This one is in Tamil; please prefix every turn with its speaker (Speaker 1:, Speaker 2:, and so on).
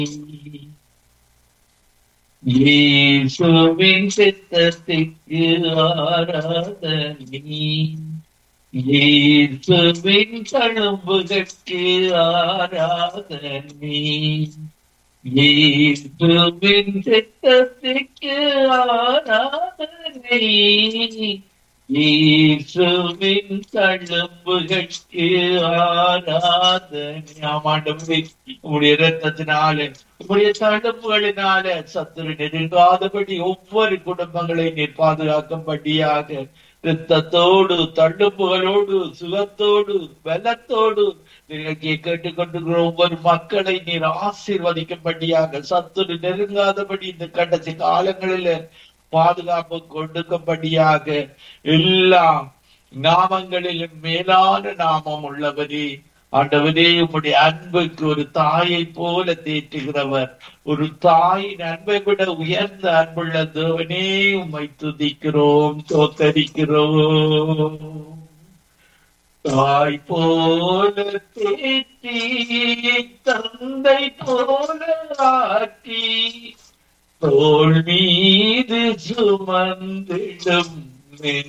Speaker 1: இயேசுவின் சித்தத்திற்கு ஆராதனை இயேசுவின் தழும்புகற்கு ஆராதனை இயேசுவின் சித்தத்திற்கு ஆராதனை இயேசுவின் தழும்புகற்கு ஆராதனை ஆமாண்டவரே உங்களுடைய இரத்தத்தினால உங்களுடைய தழும்புகளினால சத்துரு நெருங்காதபடி ஒவ்வொரு குடும்பங்களை நீர் பாதுகாக்கும்படியாக இரத்தத்தோடு தழும்புகளோடு சுகத்தோடு பலத்தோடு நிகழ்ச்சியை கேட்டுக்கொண்டிருக்கிற ஒவ்வொரு மக்களை நீர் ஆசீர்வதிக்கும்படியாக சத்துரு நெருங்காதபடி இந்த கடைசி காலங்களில பாதுகாப்பு கொடுக்கும்படியாக எல்லா நாமங்களிலும் மேலான நாமம் உள்ளவரே ஆண்டவரே உம்முடைய அன்புக்கு ஒரு தாயை போல தேற்றுகிறவர் ஒரு தாயின் அன்பை விட உயர்ந்த அன்புள்ள தேவனே உம்மை துதிக்கிறோம் தோத்தரிக்கிறோம் தாய் போல தேற்றி தந்தை போல ஆற்றி தோல் மீது சுமந்திடும்